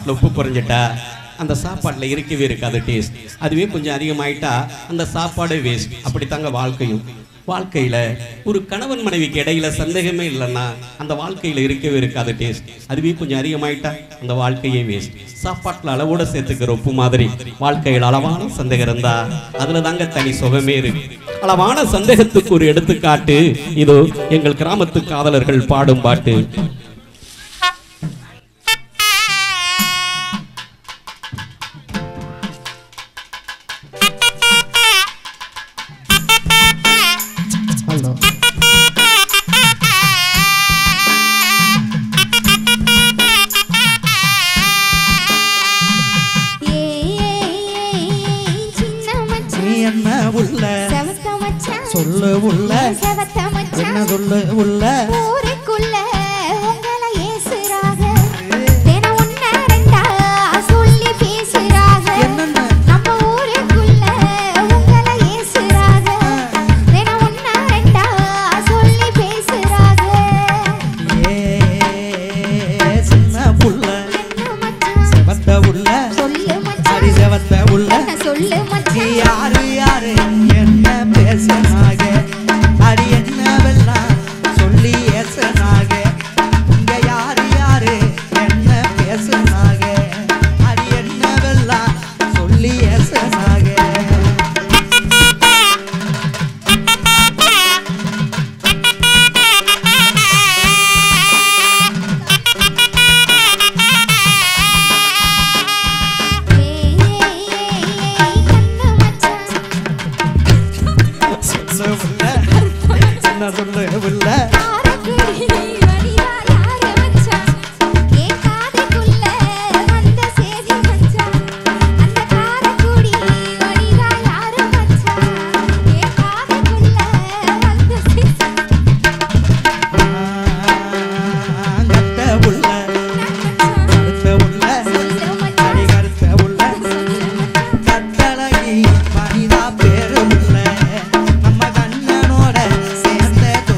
சாப்பாட்டில் உப்பு குறைஞ்சிட்டா அந்த சாப்பாட்டில் இருக்கவே இருக்காது டேஸ்ட் அதுவே கொஞ்சம் அதிகமாயிட்டா அந்த சாப்பாடே வேஸ்ட் அப்படித்தாங்க வாழ்க்கையும் வாழ்க்கையில ஒரு கணவன் மனைவிக்கு இடையில சந்தேகமே இல்லைன்னா அந்த வாழ்க்கையில இருக்கவே இருக்காது டேஸ்ட் அதுவே கொஞ்சம் அதிகமாயிட்டா அந்த வாழ்க்கையே வேஸ்ட் சாப்பாட்டுல அளவோட சேர்த்துக்கிற உப்பு மாதிரி வாழ்க்கையில் அளவான சந்தேகம் இருந்தா அதுல தாங்க தனி சுகமே இருக்கு அளவான சந்தேகத்துக்கு ஒரு எடுத்துக்காட்டு இதோ எங்கள் கிராமத்து காதலர்கள் பாடும் பாட்டு ஹலோ சின்ன நீ மச்சான் என்ன உள்ள செவத்த மச்சான் சொல்லு உள்ள செவத்த என்ன மச்சான் சொல்லு உள்ள ஊருக்குள்ள உங்களை ஏசுறாக தினம் ஒண்ணா ரெண்டா சொல்லி பேசுறாக என்னென்ன நம்ம ஊருக்குள்ள உங்களை ஏசுறாக தினம் ஒண்ணா ரெண்டா சொல்லி பேசுறாக ஏ சின்ன புள்ள என்ன மச்சான் செவத்த உள்ள சொல்லு அடி மச்சான் செவத்த உள்ள சொல்லு நீ மச்சான் யாரு யாரு என்ன பேசனாக அடி என்னவெல்லாம் சொல்லி ஏசனாக இங்க யாரு யாரு என்ன பேசனாக அடி என்னவெல்லாம் சொல்லி ஏசனாக கண்ணு மச்சான் சொல்லு உள்ள என்ன சொல்லு உள்ள காரக்குடி வடிவா யாரு மச்சான் ஏன் காதுக்குள்ள வந்த சேதி மச்சான் அந்த காரக்குடி வடிவா யாரு மச்சான் ஏன் காதுக்குள்ள வந்த சேதி கட்ட உள்ள கருத்த உள்ள அடி கருத்த உள்ள கட்டழகி மனிதா பேரு உள்ள நம்ம கண்ணனோட சேர்ந்த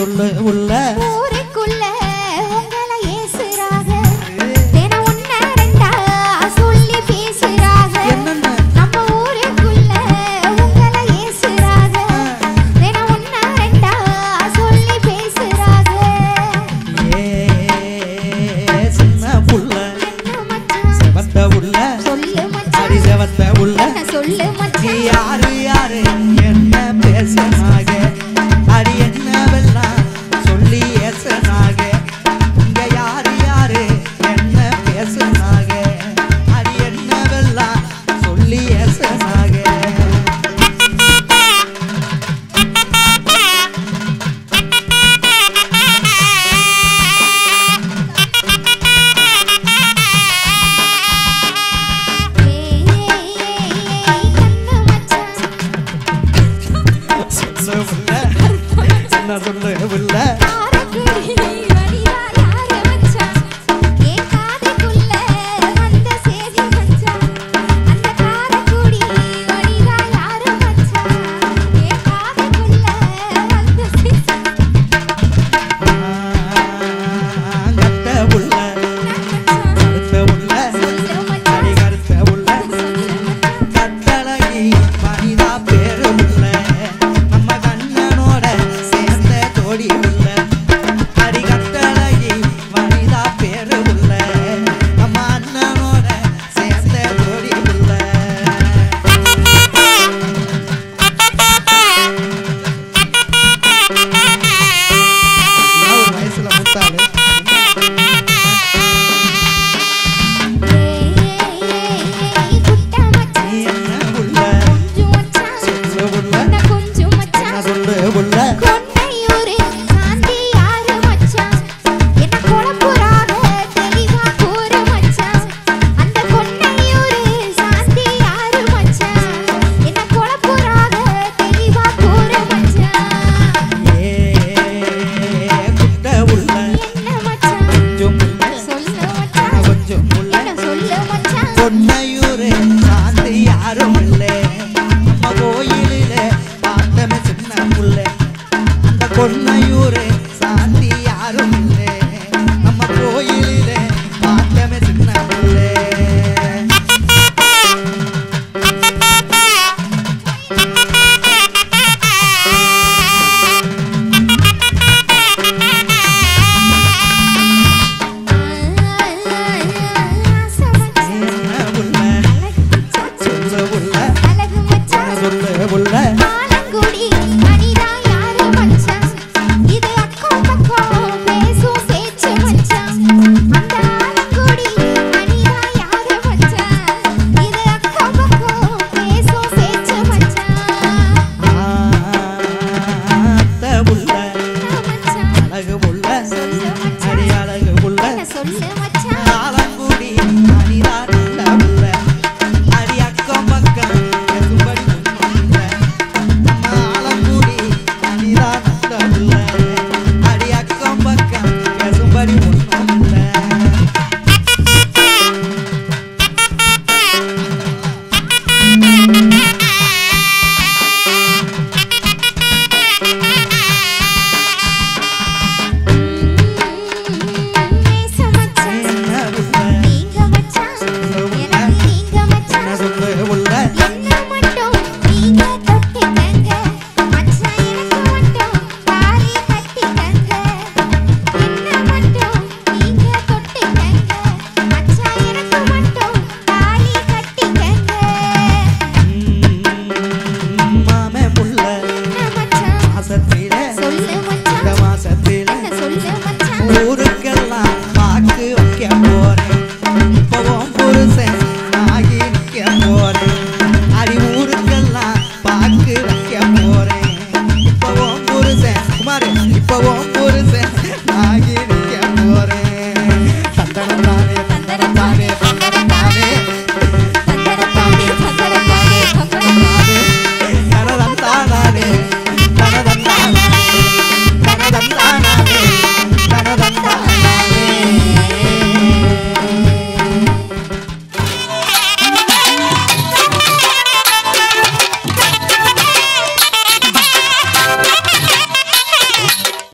சொல்லு உள்ள ஊருக்குள்ள உங்களை ஏசுறாக தினம் ஒண்ணா ரெண்டா சொல்லி பேசுறாக என்னென்ன நம்ம ஊருக்குள்ள உங்களை ஏசுறாக தினம் ஒண்ணா ரெண்டா சொல்லி பேசுறாக ஏ சின்ன புள்ள என்ன மச்சான் செவத்த உள்ள சொல்லு அடி மச்சான் செவத்த உள்ள சொல்லு நீ மச்சான் யாரு யாரு என்ன பேசனாக அடி என்னவெல்லாம் சொல்லி ஏசனாக இங்க யாரு யாரு என்ன பேசனாக அடி என்னவெல்லாம் சொல்லி ஏசனாக சொல்ல உள்ள என்ன சொல்ல உள்ள கட்ட உள்ள கருத்த உள்ள அடி கருத்த உள்ள கட்டழகி மனிதா பேரு உள்ள நம்ம கண்ணனோட சேர்ந்த தோடி உள்ள அடி கட்டழகி மனிதா பேரு உள்ள நம்ம அண்ணனோட சேர்ந்த தோடி உள்ள நான் ஒரு வயசுல முத்தாளு நீ என்ன உள்ள சொல்ல உள்ள என்ன சொல்ல உள்ள கொன்னையூரு சாந்தி யாரு மச்சான் என்ன குழப்புறாக தெளிவா கூறு மச்சான் அந்த கொன்னையூரு சாந்தி யாரு மச்சான் என்ன குழப்புறாக தெளிவா கூறு மச்சான் ஏ குட்ட உள்ள என்ன மச்சான் கொஞ்சம் உள்ள சொல்லு நான் மச்சான் கொஞ்சம் உள்ள என்ன சொல்லு மச்சான் பொன்னையூரு சாந்தி யாரும் இல்லை நம்ம கோயிலில பார்த்தமே சின்ன புள்ள அந்த பொன்னையூரு சாந்தி யாரும் இல்லை நம்ம கோயிலில பார்த்தமே சின்ன புள்ள ஆசை மச்சான் என்ன உள்ள சொல்ல உள்ள அழகு மச்சான் சொல்ல உள்ள ஆலங்குடி மனிதா யாரு மச்சான் இது அக்கம் பக்கம் பேசும் பேச்சு மச்சான் அந்த ஆலங்குடி மனிதா யாரு மச்சான் இது அக்கம் பக்கம் பேசும் பேச்சு மச்சான் அத்த உள்ள மச்சான் அழகு உள்ள சொல்லு அடி மச்சான் அழகு உள்ள என்ன சொல்லு மச்சான்